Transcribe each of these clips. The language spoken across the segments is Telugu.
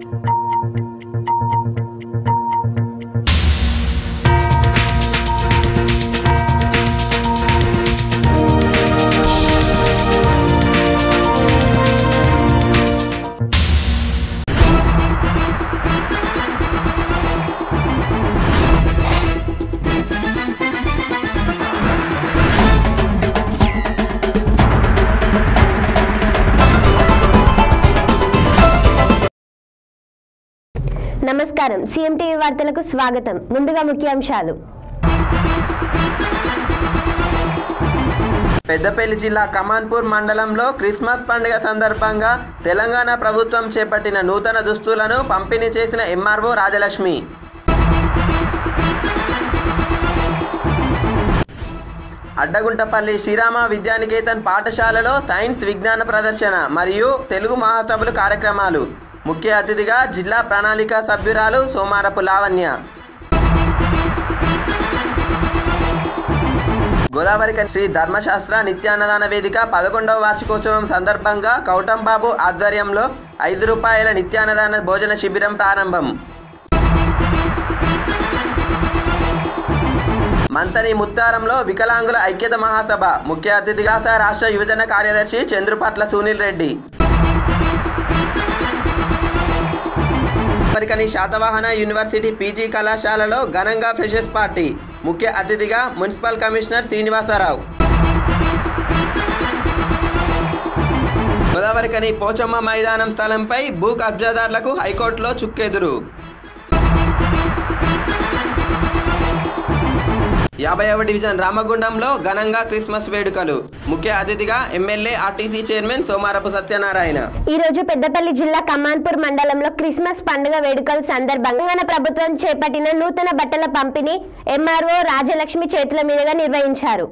నమస్కారం సీఎం టీవీ వార్తలకు స్వాగతం ముందుగా ముఖ్యాంశాలు పెద్దపల్లి జిల్లా కమాన్పూర్ మండలంలో క్రిస్మస్ పండుగ సందర్భంగా తెలంగాణ ప్రభుత్వం చేపట్టిన నూతన దుస్తులను పంపిణీ చేసిన ఎంఆర్ఓ రాజలక్ష్మి అడ్డగుంటపల్లి శ్రీరామ విద్యానికేతన్ పాఠశాలలో సైన్స్ విజ్ఞాన ప్రదర్శన మరియు తెలుగు మహాసభలు కార్యక్రమాలు ముఖ్య అతిథిగా జిల్లా ప్రణాళిక సభ్యురాలు సోమారపు లావణ్య గోదావరి కని శ్రీ ధర్మశాస్త్ర నిత్యాన్నదాన వేదిక పదకొండవ వార్షికోత్సవం సందర్భంగా కౌటంబాబు ఆధ్వర్యంలో ఐదు రూపాయల నిత్యాన్నదాన భోజన శిబిరం ప్రారంభం మంతని ముత్తారంలో వికలాంగుల ఐక్యత మహాసభ ముఖ్య అతిథిగా సహ రాష్ట్ర యువజన కార్యదర్శి చంద్రుపట్ల సునీల్ రెడ్డి అమెరికని శాతవాహన యూనివర్సిటీ పీజీ కళాశాలలో ఘనంగా ఫ్రెషర్స్ పార్టీ ముఖ్య అతిథిగా మున్సిపల్ కమిషనర్ శ్రీనివాసరావు గోదావరికని పోచమ్మ మైదానం స్థలంపై భూ కబ్జాదారులకు హైకోర్టులో చుక్కెదురు యాభైవ డివిజన్ రామగుండంలో ఘనంగా క్రిస్మస్ వేడుకలు ముఖ్య అతిథిగా MLA RTC chairman Somarapu Satyanarayana ఈ రోజు పెద్దపల్లి జిల్లా కమాన్పూర్ మండలంలో క్రిస్మస్ పండుగ వేడుకల సందర్భంగా తెలంగాణ ప్రభుత్వం చేపట్టిన నూతన బట్టల పంపిణీ ఎంఆర్ఓ రాజలక్ష్మి చేతుల మీదుగా నిర్వహించారు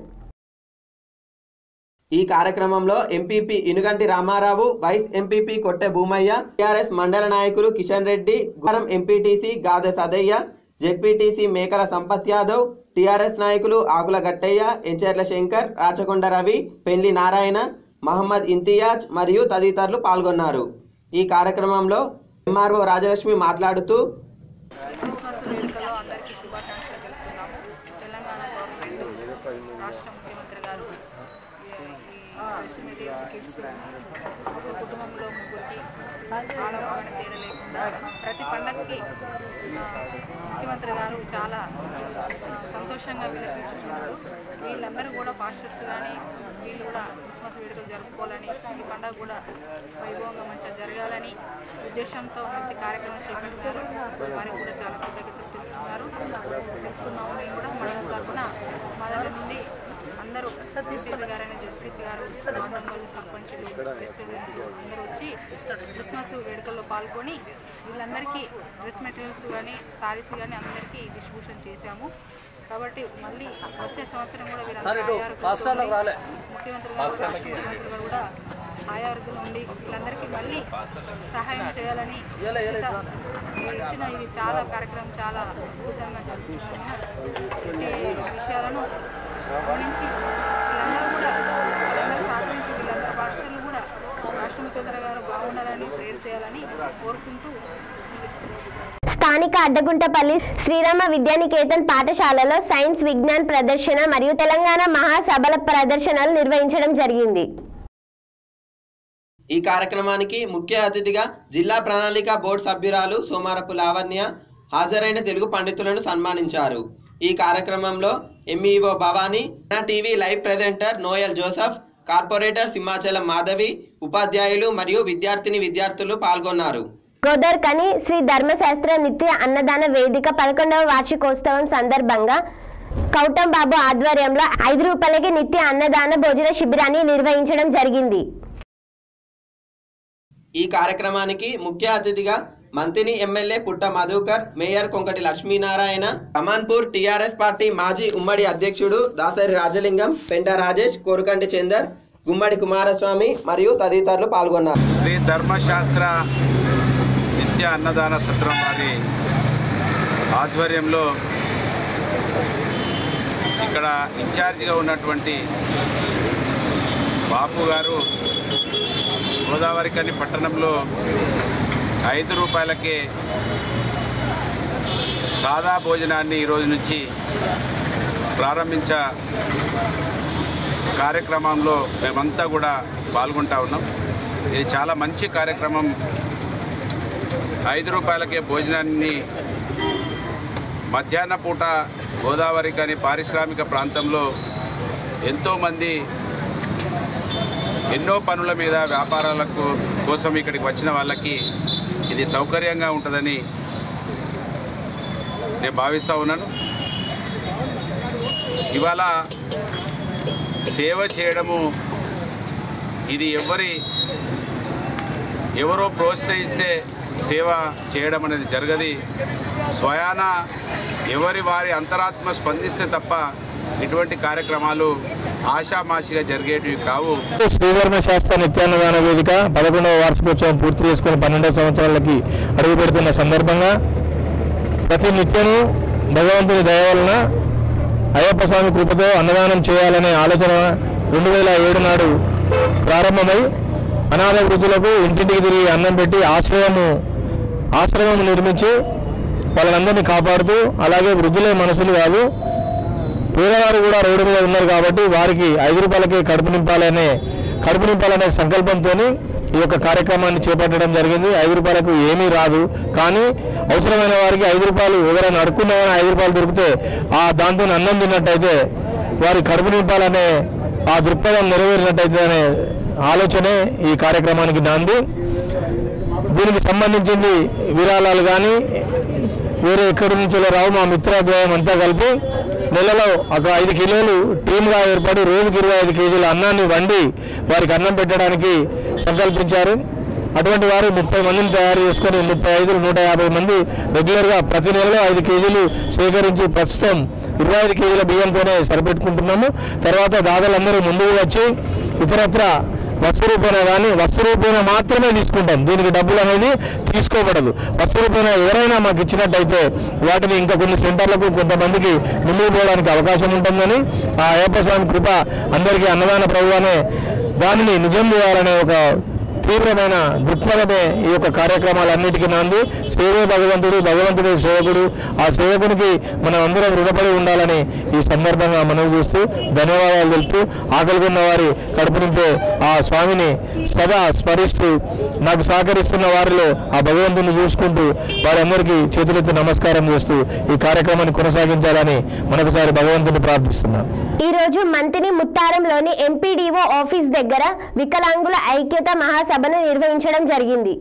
ఈ కార్యక్రమంలో MPP Inuganti Ramarao vice MPP Kotte Bhoomaiah TRS మండల నాయకులు Kishan Reddy Guram MPTC Gade Sadaiah ZPTC Mekala Sampath Yadav TRS నాయకులు ఆకుల గట్టయ్య ఎంచెర్ల శంకర్ రాచకొండ రవి పెండ్లి నారాయణ మహమ్మద్ ఇంతియాజ్ మరియు తదితరులు పాల్గొన్నారు ఈ కార్యక్రమంలో ఎంఆర్ఓ రాజలక్ష్మి మాట్లాడుతూ క్రిస్మస్ వేడుకలో అందరికీ శుభాకాంక్షలు తెలుపుతున్నాము తెలంగాణ గవర్నమెంట్ రాష్ట్ర ముఖ్యమంత్రి గారు ఫెసిలిటీస్ కిడ్స్ ఒక కుటుంబంలో ముగ్గురికి ఆడమగని తేడా లేకుండా ప్రతి పండగకి ఆ, ముఖ్యమంత్రి గారు చాలా ఆ, సంతోషంగా విలపించుతున్నారు వీళ్ళందరూ కూడా పాస్టర్స్ కానీ వీళ్ళు కూడా క్రిస్మస్ వేడుకలు జరుపుకోవాలని ఈ పండుగ కూడా వైభవంగా మంచిగా జరగాలని ఉద్దేశంతో మంచి కార్యక్రమం చేపట్టారు వారికి కూడా చాలా కృతజ్ఞతలు తెలుపుతున్నారు తెలుపుతున్నాము మేము కూడా మండలం తరఫున మా దగ్గర నుండి అందరూ ఎంపీపీ గారైన జడ్పీసీ గారు మెంబర్లు సర్పంచులు వైస్ ప్రెసిడెంట్లు అందరూ వచ్చి క్రిస్మస్ వేడుకల్లో పాల్గొని వీళ్ళందరికీ డ్రెస్ మెటీరియల్స్ కానీ సారీస్ కానీ అందరికీ డిస్ట్రిబ్యూషన్ చేశాము కాబట్టి మళ్ళీ వచ్చే సంవత్సరం కూడా వీరందరూ ఆయారోగ్యంతో ఉండి, ముఖ్యమంత్రి గారు రాష్ట్ర ముఖ్యమంత్రి గారు కూడా ఆయారోగ్యంలో ఉండి వీళ్ళందరికీ మళ్ళీ సహాయం చేయాలని ఉచిత ఈ ఇచ్చిన ఇది చాలా కార్యక్రమం చాలా అద్భుతంగా జరుగుతున్నాము ఈ విషయాలను గమనించి వీళ్ళందరూ కూడా వీళ్ళందరూ సహకరించి వీళ్ళందరూ పాఠశాలలు కూడా రాష్ట్ర ముఖ్యమంత్రి గారు బాగుండాలని ప్రేర్ చేయాలని కోరుకుంటూ ముగిస్తున్నాను స్థానిక అడ్డగుంటపల్లి శ్రీరామ విద్యానికేతన్ పాఠశాలలో సైన్స్ విజ్ఞాన్ ప్రదర్శన మరియు తెలంగాణ మహాసభల ప్రదర్శనలు నిర్వహించడం జరిగింది ఈ కార్యక్రమానికి ముఖ్య అతిథిగా జిల్లా ప్రణాళిక బోర్డు సభ్యురాలు సోమారపు లావణ్య హాజరైన తెలుగు పండితులను సన్మానించారు ఈ కార్యక్రమంలో MEO Bhavani Naa TV live presenter Noel Joseph corporator Simhachalam Madhavi ఉపాధ్యాయులు మరియు విద్యార్థిని విద్యార్థులు పాల్గొన్నారు గోదర్ కని శ్రీ ధర్మశాస్త్ర నిత్య అన్నదాన వేదిక పదకొండవ వార్షికోత్సవం సందర్భంగా కౌటం బాబు ఆధ్వర్యంలో ఐదు రూపాయలకి నిత్య అన్నదాన భోజన శిబిరాన్ని నిర్వహించడం జరిగింది ఈ కార్యక్రమానికి ముఖ్య అతిథిగా Manthani MLA Putta Madhukar mayor Konkati Lakshminarayana Kamanpur TRS party మాజీ ఉమ్మడి అధ్యక్షుడు దాసరి రాజలింగం పెంట రాజేష్ కోరుకంటి చందర్ గుమ్మడి కుమారస్వామి మరియు తదితరులు పాల్గొన్నారు శ్రీ ధర్మశాస్త్ర నిత్య అన్నదాన సత్రం వారి ఆధ్వర్యంలో ఇక్కడ ఇన్ఛార్జిగా ఉన్నటువంటి బాపు గారు గోదావరికని పట్టణంలో ఐదు రూపాయలకే సాదా భోజనాన్ని ఈరోజు నుంచి ప్రారంభించ కార్యక్రమంలో మేమంతా కూడా పాల్గొంటా ఉన్నాం ఇది చాలా మంచి కార్యక్రమం ఐదు రూపాయలకే భోజనాన్ని మధ్యాహ్న పూట గోదావరి కానీ పారిశ్రామిక ప్రాంతంలో ఎంతోమంది ఎన్నో పనుల మీద వ్యాపారాలకు కోసం ఇక్కడికి వచ్చిన వాళ్ళకి ఇది సౌకర్యంగా ఉంటుందని నేను భావిస్తూ ఉన్నాను ఇవాళ సేవ చేయడము ఇది ఎవరి ఎవరో ప్రోత్సహిస్తే సేవ చేయడం అనేది జరగది స్వయాన ఎవరి వారి అంతరాత్మ స్పందిస్తే తప్ప ఇటువంటి కార్యక్రమాలు ఆషామాషిగా జరిగేటివి కావు శ్రీవర్ణ శాస్త్ర నిత్యాన్నదాన వేదిక పదకొండవ వార్షికోత్సవం పూర్తి చేసుకుని పన్నెండవ సంవత్సరాలకి అడుగు పెడుతున్న సందర్భంగా ప్రతి నిత్యము భగవంతుని దయ వలన అయ్యప్ప స్వామి కృపతో అన్నదానం చేయాలనే ఆలోచన రెండు వేల ఏడు నాడు ప్రారంభమై అనాథ వృద్ధులకు ఇంటింటికి తిరిగి అన్నం పెట్టి ఆశ్రయము ఆశ్రమం నిర్మించి వాళ్ళందరినీ కాపాడుతూ అలాగే వృద్ధులే మనసులు కాదు పేదవారు కూడా రోడ్డు మీద ఉన్నారు కాబట్టి వారికి ఐదు రూపాయలకి కడుపు నింపాలనే కడుపు నింపాలనే సంకల్పంతో ఈ యొక్క కార్యక్రమాన్ని చేపట్టడం జరిగింది ఐదు రూపాయలకు ఏమీ రాదు కానీ అవసరమైన వారికి ఐదు రూపాయలు ఎవరైనా అడుక్కున్నా కానీ ఐదు రూపాయలు దొరికితే ఆ దాంతో అన్నం తిన్నట్టయితే వారి కడుపు నింపాలనే ఆ దృక్పథం నెరవేరినట్టయితే అనే ఆలోచనే ఈ కార్యక్రమానికి నాంది దీనికి సంబంధించింది విరాళాలు కానీ వేరే ఎక్కడి నుంచో రావు మా మిత్రద్వయం అంతా కలిపి నెలలో ఒక ఐదు కిలోలు టీమ్గా ఏర్పడి రోజుకి ఇరవై ఐదు కేజీల అన్నాన్ని వండి వారికి అన్నం పెట్టడానికి సంకల్పించారు అటువంటి వారు ముప్పై మందిని తయారు చేసుకొని ముప్పై ఐదు నూట యాభై మంది రెగ్యులర్గా ప్రతి నెలలో ఐదు కేజీలు సేకరించి ప్రస్తుతం ఇరవై ఐదు కేజీల బియ్యంతోనే సరిపెట్టుకుంటున్నాము తర్వాత దాదాలందరూ ముందుకు వచ్చి ఇతరత్ర వస్తు రూపేణ కానీ వస్తు రూపేణ మాత్రమే తీసుకుంటాం దీనికి డబ్బులు అనేది తీసుకోబడదు వస్తు రూపేణ ఎవరైనా మాకు ఇచ్చినట్టయితే వాటిని ఇంకా కొన్ని సెంటర్లకు కొంతమందికి ముందుకు పోవడానికి అవకాశం ఉంటుందని ఆ అయ్యప్ప స్వామి కృప అందరికీ అన్నదాన ప్రభు అనే దానిని నిజం చేయాలనే ఒక తీవ్రమైన దృక్పథమే ఈ యొక్క కార్యక్రమాలన్నిటికీ నాంది సేవే భగవంతుడు భగవంతుడే సేవకుడు ఆ సేవకునికి మనం అందరం రుణపడి ఉండాలని ఈ సందర్భంగా మనవి చేస్తూ ధన్యవాదాలు తెలుపుతూ ఆకలిగొన్న వారి కడుపు నింపే ఆ స్వామిని సదా స్మరిస్తూ నాకు సహకరిస్తున్న వారిలో ఆ భగవంతుని చూసుకుంటూ వారందరికీ చేతులెత్తి నమస్కారం చేస్తూ ఈ కార్యక్రమాన్ని కొనసాగించాలని మరొకసారి భగవంతుని ప్రార్థిస్తున్నాను ఈ రోజు మంతిని ముత్తారంలోని ఎంపీడీఓ ఆఫీస్ దగ్గర వికలాంగుల ఐక్యత మహాసభను నిర్వహించడం జరిగింది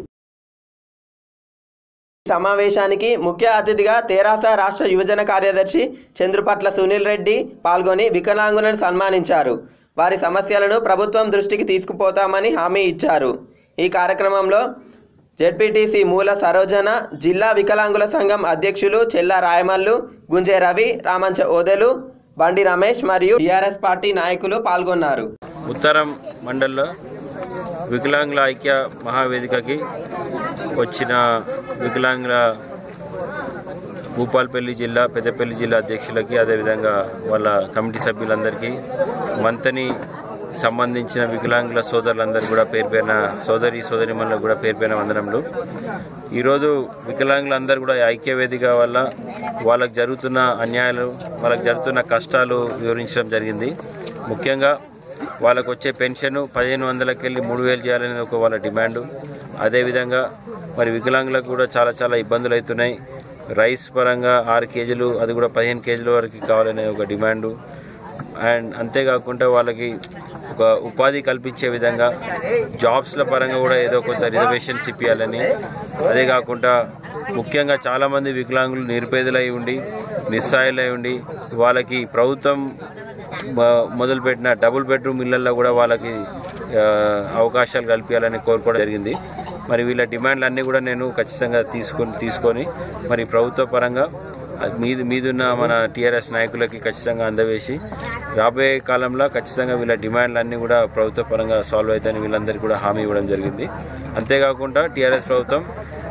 సమావేశానికి ముఖ్య అతిథిగా తెరాస రాష్ట్ర యువజన కార్యదర్శి చంద్రుపట్ల సునీల్ రెడ్డి పాల్గొని వికలాంగులను సన్మానించారు వారి సమస్యలను ప్రభుత్వం దృష్టికి తీసుకుపోతామని హామీ ఇచ్చారు ఈ కార్యక్రమంలో జెడ్పీటీసీ మూల సరోజన జిల్లా వికలాంగుల సంఘం అధ్యక్షులు చెల్ల రాయమల్లు గుంజే రవి రామంచ ఓదెలు బండి రమేష్ మరియు టీఆర్ఎస్ పార్టీ నాయకులు పాల్గొన్నారు ఉత్తరం మండల్లో వికలాంగుల ఐక్య మహావేదికకి వచ్చిన వికలాంగుల భూపాల్పల్లి జిల్లా పెద్దపల్లి జిల్లా అధ్యక్షులకి అదేవిధంగా వాళ్ళ కమిటీ సభ్యులందరికీ మంతని సంబంధించిన వికలాంగుల సోదరులందరూ కూడా పేరు పేరిన సోదరి సోదరిమణులకు కూడా పేరు పేరిన వందనములు ఈరోజు వికలాంగులందరూ కూడా ఈ ఐక్య వేదిక వల్ల వాళ్ళకి జరుగుతున్న అన్యాయాలు వాళ్ళకి జరుగుతున్న కష్టాలు వివరించడం జరిగింది ముఖ్యంగా వాళ్ళకు వచ్చే పెన్షన్ పదిహేను వందలకి వెళ్ళి మూడు వేలు చేయాలనేది ఒక వాళ్ళ డిమాండు అదేవిధంగా మరి వికలాంగులకు కూడా చాలా చాలా ఇబ్బందులు అవుతున్నాయి రైస్ పరంగా ఆరు కేజీలు అది కూడా పదిహేను కేజీల వరకు కావాలనే ఒక డిమాండు అండ్ అంతేకాకుండా వాళ్ళకి ఒక ఉపాధి కల్పించే విధంగా జాబ్స్ల పరంగా కూడా ఏదో కొంత రిజర్వేషన్స్ ఇప్పించాలని అదే కాకుండా ముఖ్యంగా చాలామంది వికలాంగులు నిరుపేదలై ఉండి నిస్సాయులై ఉండి వాళ్ళకి ప్రభుత్వం మ- మొదలుపెట్టిన డబుల్ బెడ్రూమ్ ఇళ్లలో కూడా వాళ్ళకి ఆ, అవకాశాలు కల్పించాలని కోరుకోవడం జరిగింది మరి వీళ్ళ డిమాండ్లు అన్నీ కూడా నేను ఖచ్చితంగా తీసుకొని తీసుకొని మరి ప్రభుత్వ పరంగా అది మీది మీదున్న మన టీఆర్ఎస్ నాయకులకి ఖచ్చితంగా అందవేసి రాబోయే కాలంలో ఖచ్చితంగా వీళ్ళ డిమాండ్లు అన్నీ కూడా ప్రభుత్వ పరంగా సాల్వ్ అవుతాయని వీళ్ళందరికీ కూడా హామీ ఇవ్వడం జరిగింది అంతేకాకుండా టీఆర్ఎస్ ప్రభుత్వం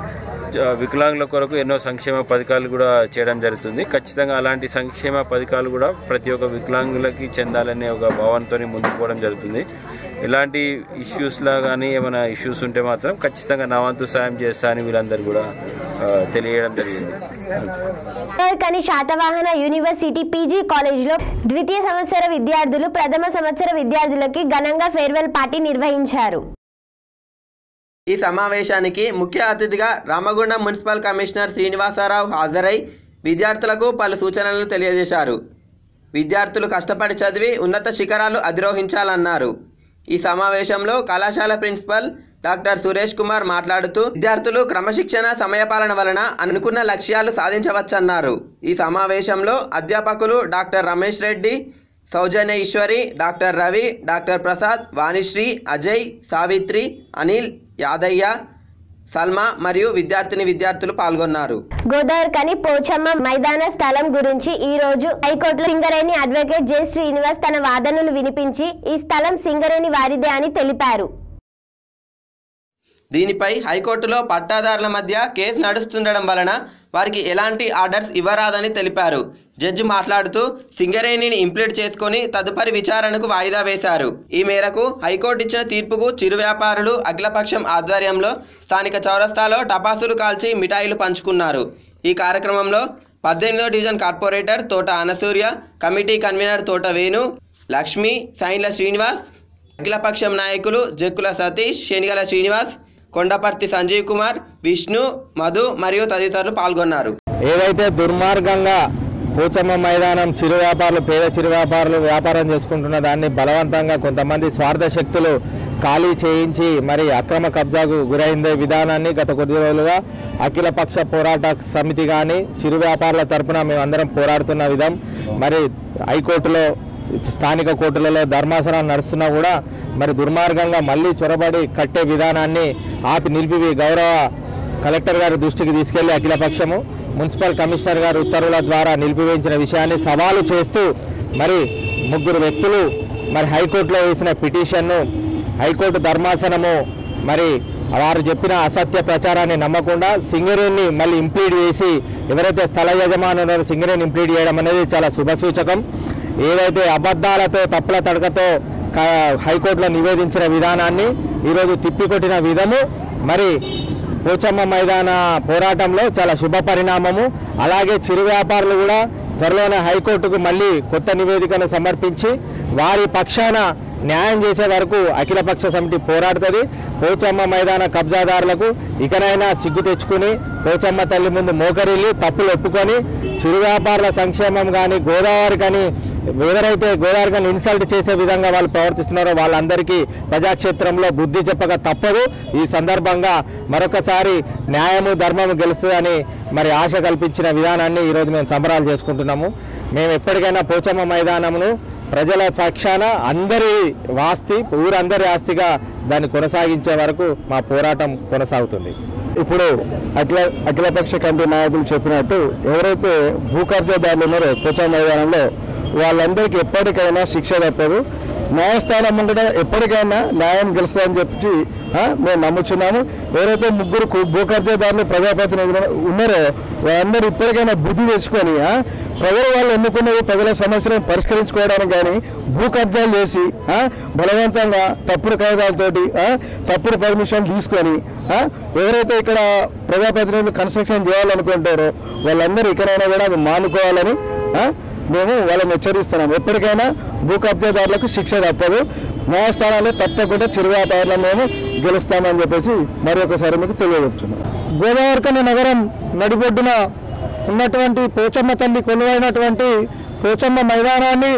ఆ, వికలాంగుల కొరకు ఎన్నో సంక్షేమ పథకాలు కూడా చేయడం జరుగుతుంది ఖచ్చితంగా అలాంటి సంక్షేమ పథకాలు కూడా ప్రతి ఒక్క వికలాంగులకి చెందాలనే ఒక భావనతో ముందుకు పోవడం జరుగుతుంది ఇలాంటి ఇష్యూస్లా కానీ ఏమైనా ఇష్యూస్ ఉంటే మాత్రం ఖచ్చితంగా నా వంతు సాయం చేస్తా అని వీళ్ళందరూ కూడా ఆ, తెలియడం జరిగింది కని శాతవాహన యూనివర్సిటీ పీజీ కాలేజీలో ద్వితీయ సంవత్సర విద్యార్థులు ప్రథమ సంవత్సర విద్యార్థులకి ఘనంగా ఫేర్వెల్ పార్టీ నిర్వహించారు ఈ సమావేశానికి ముఖ్య అతిథిగా రామగుండం మున్సిపల్ కమిషనర్ శ్రీనివాసరావు హాజరై విద్యార్థులకు పలు సూచనలు తెలియజేశారు విద్యార్థులు కష్టపడి చదివి ఉన్నత శిఖరాలు అధిరోహించాలన్నారు ఈ సమావేశంలో కళాశాల ప్రిన్సిపల్ డాక్టర్ సురేష్ కుమార్ మాట్లాడుతూ విద్యార్థులు క్రమశిక్షణ సమయపాలన వలన అనుకున్న లక్ష్యాలు సాధించవచ్చన్నారు ఈ సమావేశంలో అధ్యాపకులు doctor Ramesh Reddy Soujanya Eswari doctor Ravi doctor Prasad Vanisri Ajay Savitri Anil Yadaiah Salma మరియు విద్యార్థిని విద్యార్థులు పాల్గొన్నారు గోదావరికని పోచమ్మ మైదాన స్థలం గురించి ఈ రోజు హైకోర్టులో సింగరేణి అడ్వకేట్ జె శ్రీనివాస్ తన వాదనలు వినిపించి ఈ స్థలం సింగరేణి వారిదే అని తెలిపారు దీనిపై హైకోర్టులో పట్టాదారుల మధ్య కేసు నడుస్తుండడం వలన వారికి ఎలాంటి ఆర్డర్స్ ఇవ్వరాదని తెలిపారు జడ్జి మాట్లాడుతూ సింగరేణిని ఇంప్లీట్ చేసుకొని తదుపరి విచారణకు వాయిదా వేశారు ఈ మేరకు హైకోర్టు ఇచ్చిన తీర్పుకు చిరు వ్యాపారులు అఖిలపక్షం ఆధ్వర్యంలో స్థానిక చౌరస్తాలో టపాసులు కాల్చి మిఠాయిలు పంచుకున్నారు ఈ కార్యక్రమంలో పద్దెనిమిదో డివిజన్ కార్పొరేటర్ తోట అనసూర్య కమిటీ కన్వీనర్ తోట వేణు లక్ష్మి సైన్ల శ్రీనివాస్ అఖిలపక్షం నాయకులు జక్కుల సతీష్ శనిగల శ్రీనివాస్ కొండపర్తి సంజీవ్ కుమార్ విష్ణు మధు మరియు తదితరులు పాల్గొన్నారు ఏదైతే దుర్మార్గంగా పోచమ్మ మైదానం చిరు వ్యాపారులు పేద చిరు వ్యాపారులు వ్యాపారం చేసుకుంటున్న దాన్ని బలవంతంగా కొంతమంది స్వార్థ శక్తులు ఖాళీ చేయించి మరి అక్రమ కబ్జాకు గురైందే విధానాన్ని గత కొద్ది రోజులుగా అఖిలపక్ష పోరాట సమితి కానీ చిరు వ్యాపారుల తరపున మేమందరం పోరాడుతున్న విధం మరి హైకోర్టులో స్థానిక కోర్టులలో ధర్మాసనం నడుస్తున్నా కూడా మరి దుర్మార్గంగా మళ్ళీ చొరబడి కట్టే విధానాన్ని ఆపి నిలిపి గౌరవ కలెక్టర్ గారి దృష్టికి తీసుకెళ్లి అఖిలపక్షము మున్సిపల్ కమిషనర్ గారి ఉత్తర్వుల ద్వారా నిలిపివేయించిన విషయాన్ని సవాలు చేస్తూ మరి ముగ్గురు వ్యక్తులు మరి హైకోర్టులో వేసిన పిటిషన్ను హైకోర్టు ధర్మాసనము మరి వారు చెప్పిన అసత్య ప్రచారాన్ని నమ్మకుండా సింగరేణిని మళ్ళీ ఇంప్లీడ్ చేసి ఎవరైతే స్థల యజమాని ఉన్నారో సింగరేణి ఇంప్లీడ్ చేయడం అనేది చాలా శుభసూచకం ఏదైతే అబద్ధాలతో తప్పుల తడకతో క- హైకోర్టులో నివేదించిన విధానాన్ని ఈరోజు తిప్పికొట్టిన విధము మరి పోచమ్మ మైదాన పోరాటంలో చాలా శుభ పరిణామము అలాగే చిరు వ్యాపారులు కూడా త్వరలోనే హైకోర్టుకు మళ్ళీ కొత్త నివేదికను సమర్పించి వారి పక్షాన న్యాయం చేసే వరకు అఖిలపక్ష సమితి పోరాడుతుంది పోచమ్మ మైదాన కబ్జాదారులకు ఇకనైనా సిగ్గు తెచ్చుకుని పోచమ్మ తల్లి ముందు మోకరిల్లి తప్పులు ఒప్పుకొని చిరు వ్యాపారుల సంక్షేమం కానీ గోదావరి కానీ ఎవరైతే గోదావరి కానీ ఇన్సల్ట్ చేసే విధంగా వాళ్ళు ప్రవర్తిస్తున్నారో వాళ్ళందరికీ ప్రజాక్షేత్రంలో బుద్ధి చెప్పక తప్పదు ఈ సందర్భంగా మరొకసారి న్యాయము ధర్మము గెలుస్తుందని మరి ఆశ కల్పించిన విధానాన్ని ఈరోజు మేము సంబరాలు చేసుకుంటున్నాము మేము ఎప్పటికైనా పోచమ్మ మైదానమును ప్రజల పక్షాన అందరి ఆస్తి ఊరందరి ఆస్తిగా దాన్ని కొనసాగించే వరకు మా పోరాటం కొనసాగుతుంది ఇప్పుడు అఖిల అఖిలపక్ష కమిటీ నాయకులు చెప్పినట్టు ఎవరైతే భూ కబ్జాదారులు ఉన్నారో కోచా మైదానంలో వాళ్ళందరికీ ఎప్పటికైనా శిక్ష తప్పదు న్యాయస్థానం ముందట ఎప్పటికైనా న్యాయం గెలుస్తుందని చెప్పి ఆ, మేము నమ్ముచున్నాము ఎవరైతే ముగ్గురు కు- భూ కబ్జాదారులు ప్రజాప్రతినిధులు ఉన్నారో వాళ్ళందరూ ఇప్పటికైనా బుద్ధి తెచ్చుకొని ఆ, ప్రజలు వాళ్ళు ఎన్నుకున్నది ప్రజల సమస్యలను పరిష్కరించుకోవడానికి కానీ భూ కబ్జాలు చేసి ఆ, బలవంతంగా తప్పుడు కాగితాలతోటి ఆ, తప్పుడు పర్మిషన్ తీసుకొని ఆ, ఎవరైతే ఇక్కడ ప్రజాప్రతినిధులు కన్స్ట్రక్షన్ చేయాలనుకుంటారో వాళ్ళందరూ ఇక్కడైనా కూడా అది మానుకోవాలని ఆ, మేము వాళ్ళని హెచ్చరిస్తున్నాం ఎప్పటికైనా భూ కబ్జాదారులకు శిక్ష తప్పదు న్యాయస్థానాల్లో తప్పకుండా చిరు వ్యాపారులను మేము గెలుస్తామని చెప్పేసి మరి ఒకసారి మీకు తెలియజెప్తున్నాం గోదావరికన్న నగరం నడిబొడ్డున ఉన్నటువంటి పోచమ్మ తల్లి కొలువైనటువంటి పోచమ్మ మైదానాన్ని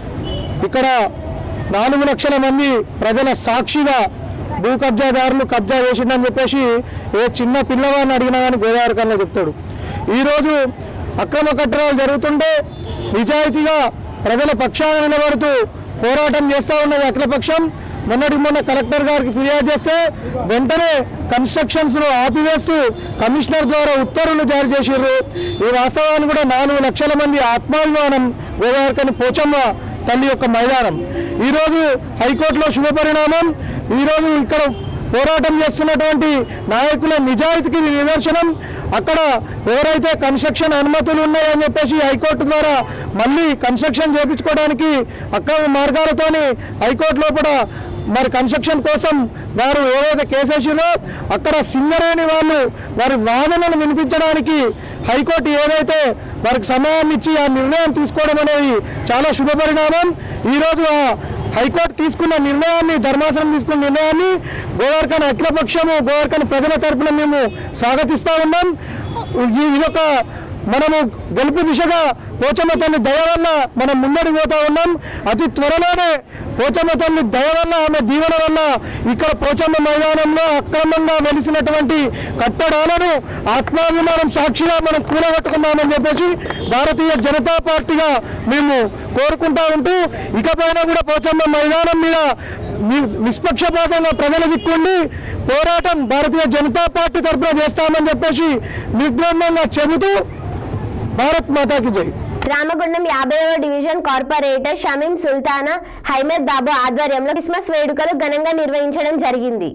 ఇక్కడ నాలుగు లక్షల మంది ప్రజల సాక్షిగా భూ కబ్జాదారులు కబ్జా చేసిండని చెప్పేసి ఏ చిన్న పిల్లవాడిని అడిగినా కానీ గోదావరి కన్నా చెప్తాడు ఈరోజు అక్రమ కట్టడాలు జరుగుతుంటే నిజాయితీగా ప్రజల పక్షాన నిలబడుతూ పోరాటం చేస్తూ ఉన్నది అఖిలపక్షం మొన్నటి మొన్న కలెక్టర్ గారికి ఫిర్యాదు చేస్తే వెంటనే కన్స్ట్రక్షన్స్ ను ఆపివేస్తూ కమిషనర్ ద్వారా ఉత్తర్వులు జారీ చేసిర్రు ఈ వాస్తవాన్ని కూడా నాలుగు లక్షల మంది ఆత్మాభిమానం గోదావరికని పోచమ్మ తల్లి యొక్క మైదానం ఈరోజు హైకోర్టులో శుభ పరిణామం ఈరోజు ఇక్కడ పోరాటం చేస్తున్నటువంటి నాయకుల నిజాయితీకి ఇది నిదర్శనం అక్కడ ఎవరైతే కన్స్ట్రక్షన్ అనుమతులు ఉన్నాయని చెప్పేసి హైకోర్టు ద్వారా మళ్ళీ కన్స్ట్రక్షన్ చేయించుకోవడానికి అక్రమ మార్గాలతోని హైకోర్టు లోపల మరి కన్స్ట్రక్షన్ కోసం వారు ఏదైతే కేసేసిరో అక్కడ సింగరేణి వాళ్ళు వారి వాదనలు వినిపించడానికి హైకోర్టు ఏదైతే వారికి సమయాన్ని ఇచ్చి ఆ నిర్ణయం తీసుకోవడం అనేది చాలా శుభపరిణామం ఈరోజు ఆ హైకోర్టు తీసుకున్న నిర్ణయాన్ని ధర్మాసనం తీసుకున్న నిర్ణయాన్ని గోవర్కన్ అఖిలపక్షము గోవర్కన్ ప్రజల తరపున మేము స్వాగతిస్తూ ఉన్నాం ఈ- ఇదొక మనము గెలుపు దిశగా పోచమ్మ తల్లి దయ వల్ల మనం ముందడికి పోతా ఉన్నాం అతి త్వరలోనే పోచమ్మ తల్లి దయ వల్ల ఆమె దీవెన వల్ల ఇక్కడ పోచమ్మ మైదానంలో అక్రమంగా వెలిసినటువంటి కట్టడాలను ఆత్మాభిమానం సాక్షిగా మనం కూలగొట్టుకున్నామని చెప్పేసి భారతీయ జనతా పార్టీగా మేము కోరుకుంటా ఉంటూ ఇకపైన కూడా పోచమ్మ మైదానం మీద ని- నిష్పక్షపాతంగా ప్రజల దిక్కుండి పోరాటం భారతీయ జనతా పార్టీ తరఫున చేస్తామని చెప్పేసి నిర్ద్వందంగా చెబుతూ భారత్ మాతాకి జై రామగుండం యాభైవ డివిజన్ కార్పొరేటర్ షమీం సుల్తానా హైమద్ బాబు ఆధ్వర్యంలో క్రిస్మస్ వేడుకలు ఘనంగా నిర్వహించడం జరిగింది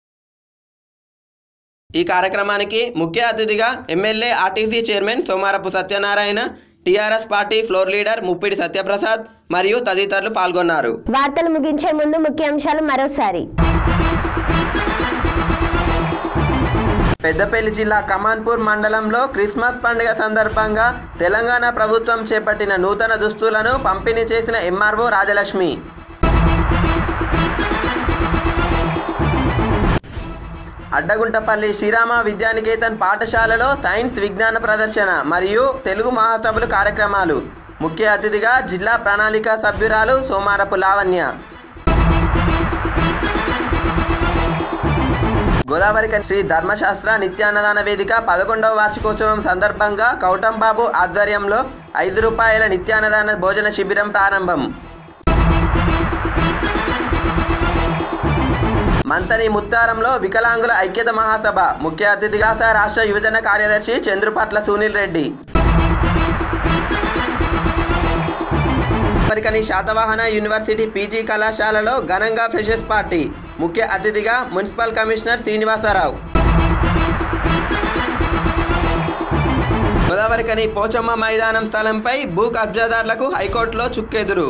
ఈ కార్యక్రమానికి ముఖ్య అతిథిగా MLA RTC chairman Somarapu Satyanarayana TRS party floor leader Muppidi Satyaprasad మరియు తదితరులు పాల్గొన్నారు వార్తలు ముగించే ముందు ముఖ్యాంశాలు మరోసారి పెద్దపల్లి జిల్లా కమాన్పూర్ మండలంలో క్రిస్మస్ పండుగ సందర్భంగా తెలంగాణ ప్రభుత్వం చేపట్టిన నూతన దుస్తులను పంపిణీ చేసిన ఎంఆర్ఓ రాజలక్ష్మి అడ్డగుంటపల్లి శ్రీరామ విద్యానికేతన్ పాఠశాలలో సైన్స్ విజ్ఞాన ప్రదర్శన మరియు తెలుగు మహాసభలు కార్యక్రమాలు ముఖ్య అతిథిగా జిల్లా ప్రణాళిక సభ్యురాలు సోమారపు లావణ్య గోదావరి కని శ్రీ ధర్మశాస్త్ర నిత్యాన్నదాన వేదిక పదకొండవ వార్షికోత్సవం సందర్భంగా కౌటంబాబు ఆధ్వర్యంలో ఐదు రూపాయల నిత్యాన్నదాన భోజన శిబిరం ప్రారంభం మంతని ముత్తారంలో వికలాంగుల ఐక్యత మహాసభ ముఖ్య అతిథిగా స రాష్ట్ర యువజన కార్యదర్శి చంద్రుపట్ల సునీల్ రెడ్డి అమెరికని శాతవాహన యూనివర్సిటీ పీజీ కళాశాలలో ఘనంగా ఫ్రెషర్స్ పార్టీ ముఖ్య అతిథిగా మున్సిపల్ కమిషనర్ శ్రీనివాసరావు గోదావరికని పోచమ్మ మైదానం స్థలంపై భూ కబ్జాదారులకు హైకోర్టులో చుక్కెదురు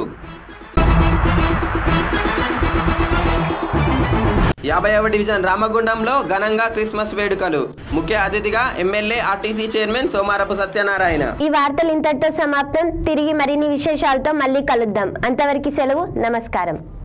యాభైవ డివిజన్ రామగుండంలో ఘనంగా క్రిస్మస్ వేడుకలు ముఖ్య అతిథిగా MLA RTC chairman Somarapu Satyanarayana ఈ వార్తలు ఇంతటితో సమాప్తం తిరిగి మరిన్ని విశేషాలతో మళ్ళీ కలుద్దాం అంతవరకు సెలవు నమస్కారం